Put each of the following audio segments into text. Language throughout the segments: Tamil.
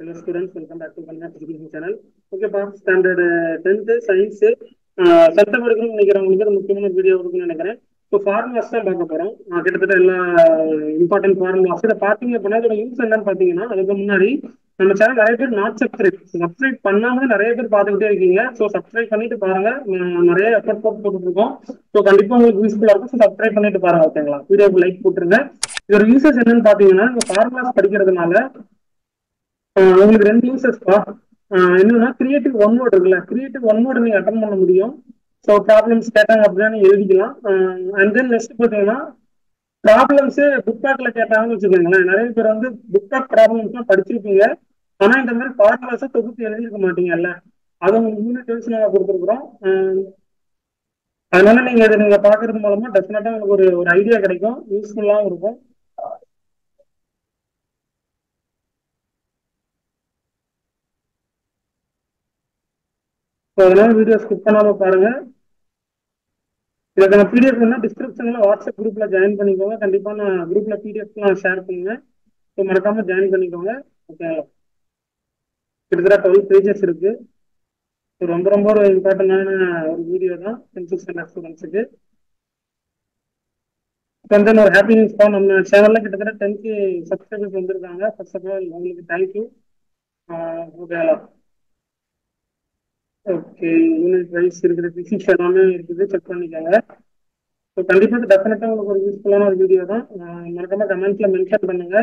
hello students welcome back to Kanya education channel ஓகேப்பா ஸ்டாண்டர்டு டென்த்து சயின்ஸு சட்டம் எடுக்கணும்னு நினைக்கிறவங்களுக்கு அது முக்கியமான வீடியோ இருக்குன்னு நினைக்கிறேன் இப்போ ஃபார்முலாஸ் தான் பார்க்க போகிறோம் கிட்டத்தட்ட எல்லா இம்பார்ட்டன்ட் ஃபார்முலாஸ் இதை பார்த்தீங்க அப்படின்னா இதோட யூஸ் என்னன்னு பார்த்தீங்கன்னா அதுக்கு முன்னாடி நம்ம சேனல் நிறைய பேர் நாட் சப்ஸ்கிரைப் சப்ஸ்கிரைப் பண்ணாம நிறைய பேர் பார்த்துக்கிட்டே இருக்கீங்க ஸோ சப்ஸ்கிரைப் பண்ணிட்டு பாருங்க நான் நிறைய எஃபர்ட் போட்டு போட்டுட்டு இருக்கோம் ஸோ கண்டிப்பாக உங்களுக்கு யூஸ்ஃபுல்லாக இருக்கும் ஸோ சப்ஸ்கிரைப் பண்ணிட்டு பாருங்க ஓகேங்களா வீடியோக்கு லைக் போட்டுருங்க இதோட யூசஸ் என்னன்னு பார்த்தீங்கன்னா இந்த ஃபார்முலாஸ் படிக்கிறதுனால ஆஹ் உங்களுக்கு ரெண்டு யூசஸ்ப்பா என்னன்னா கிரியேட்டிவ் ஒன் வேர்டு இருக்குல்ல கிரியேட்டிவ் ஒன் வேர்டு நீங்க அட்டன் பண்ண முடியும் ஸோ ப்ராப்ளம்ஸ் கேட்டாங்க அப்படின்னா நீங்க எழுதிக்கலாம் அண்ட் தென் நெக்ஸ்ட் பார்த்தீங்கன்னா ப்ராப்ளம்ஸ் புக் பேக்ல கேட்டாங்கன்னு வச்சுக்கோங்களேன் நிறைய பேர் வந்து புக் பேக் ப்ராப்ளம்ஸ்லாம் படிச்சிருப்பீங்க ஆனா இந்த மாதிரி ஃபார்முலாஸை தொகுத்து எழுதியிருக்க மாட்டீங்கல்ல அதை உங்களுக்கு யூனிட் டென்ஸ் நாங்கள் கொடுத்துருக்குறோம் அதனால நீங்க இதை நீங்க பாக்குறது மூலமா டெஃபினட்டா உங்களுக்கு ஒரு ஒரு ஐடியா கிடைக்கும் யூஸ்ஃபுல்லாகவும் இருக்கும் ஸோ அதனால வீடியோ ஸ்கிப் பண்ணாம பாருங்க இதுக்கான பிடிஎஃப் வேணா டிஸ்கிரிப்ஷன்ல வாட்ஸ்அப் குரூப்ல ஜாயின் பண்ணிக்கோங்க கண்டிப்பா நான் குரூப்ல பிடிஎஃப்லாம் ஷேர் பண்ணுவேன் ஸோ மறக்காம ஜாயின் பண்ணிக்கோங்க ஓகேங்களா கிட்டத்தட்ட டுவெல் பேஜஸ் இருக்கு ஸோ ரொம்ப ரொம்ப ஒரு இம்பார்ட்டண்டான ஒரு வீடியோ தான் டென்த் ஸ்டாண்டர்ட் ஸ்டூடெண்ட்ஸுக்கு வந்து ஒரு ஹாப்பி நியூஸ் தான் நம்ம சேனல்ல கிட்டத்தட்ட டென்த்து சப்ஸ்கிரைபர்ஸ் வந்திருக்காங்க ஃபர்ஸ்ட் ஆஃப் ஆல் உங்களுக்கு தேங்க்யூ ஓகேங்களா ஓகே யூனிட் வைஸ் இருக்கிற பிசிக்ஸ் எல்லாமே இருக்குது செக் பண்ணிக்கோங்க ஸோ கண்டிப்பாக டெஃபினட்டாக உங்களுக்கு ஒரு யூஸ்ஃபுல்லான ஒரு வீடியோ தான் மறக்காம கமெண்ட்ஸ்ல மென்ஷன் பண்ணுங்க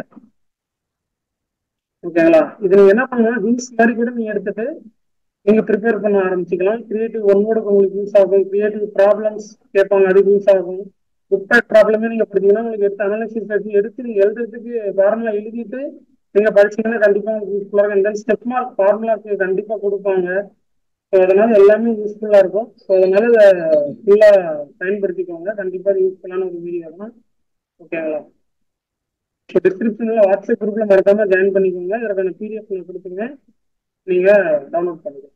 ஓகேங்களா இது நீங்க என்ன பண்ணுங்க ஹில்ஸ் மாதிரி கூட நீங்க எடுத்துட்டு நீங்க ப்ரிப்பேர் பண்ண ஆரம்பிச்சுக்கலாம் கிரியேட்டிவ் ஒன்னோட உங்களுக்கு யூஸ் ஆகும் கிரியேட்டிவ் ப்ராப்ளம்ஸ் கேட்பாங்க அதுக்கு யூஸ் ஆகும் புக் பேக் ப்ராப்ளமே நீங்க படிச்சீங்கன்னா உங்களுக்கு எடுத்து அனாலிசிஸ் வச்சு எடுத்து நீங்க எழுதுறதுக்கு ஃபார்முலா எழுதிட்டு நீங்க படிச்சீங்கன்னா கண்டிப்பா உங்களுக்கு யூஸ்ஃபுல்லாக இருக்கும் தென் ஸ்டெப் மார்க் ஃபார்முலாக்கு கண்டிப்பா கொடுப்பாங்க ஸோ அதனால எல்லாமே யூஸ்ஃபுல்லாக இருக்கும் ஸோ அதனால இதை ஃபுல்லாக பயன்படுத்திக்கோங்க கண்டிப்பாக யூஸ்ஃபுல்லான ஒரு வீடியோ தான் ஓகேங்களா ஸோ டிஸ்கிரிப்ஷனில் வாட்ஸ்அப் குரூப்பில் மறக்காம ஜாயின் பண்ணிக்கோங்க இதற்கான பிடிஎஃப் நான் கொடுத்துருங்க நீங்கள் டவுன்லோட் பண்ணிக்கோங்க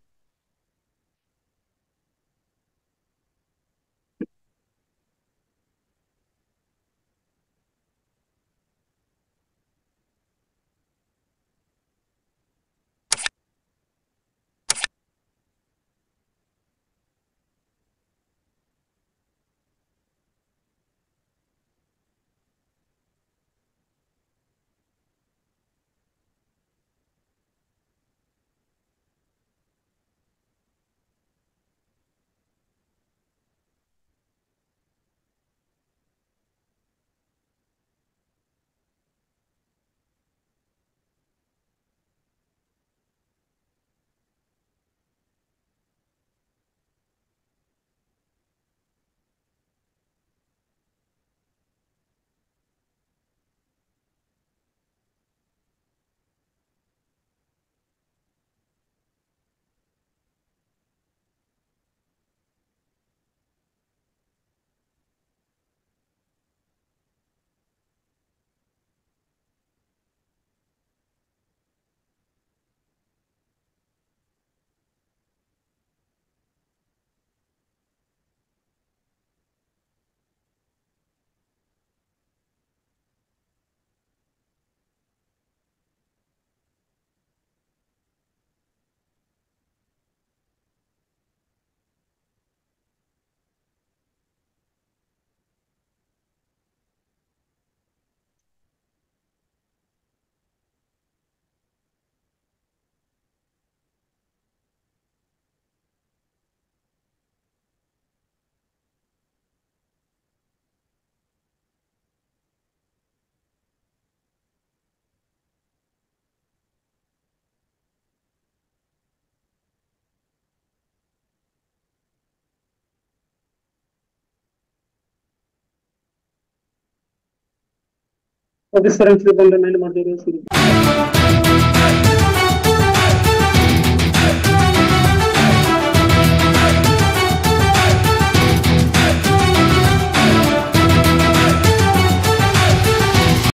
ஓகே ஸ்டூடெண்ட்ஸ் இது பண்ணுற மைண்ட் மாதிரி